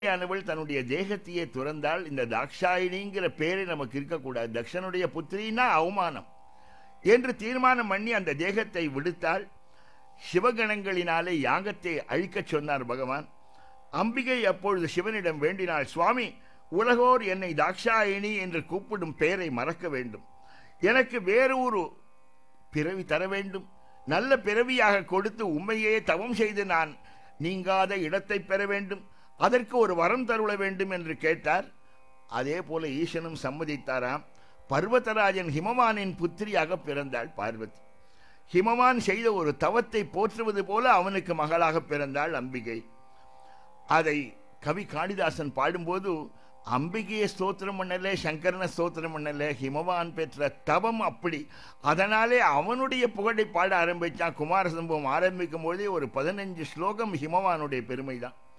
ஆனவள் தன்னுடைய தேகத்தையே துறந்தால் இந்த தாக்ஷாயினிங்கிற பேரை நமக்கு இருக்கக்கூடாது தக்ஷனுடைய புத்திரின்னா அவமானம் என்று தீர்மானம் பண்ணி அந்த தேகத்தை விடுத்தால் சிவகணங்களினாலே யாகத்தை அழிக்கச் சொன்னார் பகவான் அம்பிகை அப்பொழுது சிவனிடம் வேண்டினாள் சுவாமி உலகோர் என்னை தாக்ஷாயினி என்று கூப்பிடும் பெயரை மறக்க வேண்டும் எனக்கு வேறு ஒரு பிறவி தர வேண்டும் நல்ல பிறவியாக கொடுத்து உண்மையே தவம் செய்து நான் நீங்காத இடத்தை பெற வேண்டும் அதற்கு ஒரு வரம் தருள வேண்டும் என்று கேட்டார் அதே போல ஈசனும் சம்மதித்தாராம் பர்வதராஜன் ஹிமவானின் புத்திரியாக பிறந்தாள் பார்வதி ஹிமவான் செய்த ஒரு தவத்தை போற்றுவது போல அவனுக்கு மகளாக பிறந்தாள் அம்பிகை அதை கவி காளிதாசன் பாடும்போது அம்பிகையை ஸ்தோத்திரம் பண்ணல சங்கரனை ஸ்தோத்திரம் பண்ணல ஹிமவான் பெற்ற தவம் அப்படி அதனாலே அவனுடைய புகழை பாட ஆரம்பித்தான் குமார சம்பவம் ஆரம்பிக்கும் போதே ஒரு பதினஞ்சு ஸ்லோகம் ஹிமவானுடைய பெருமை தான்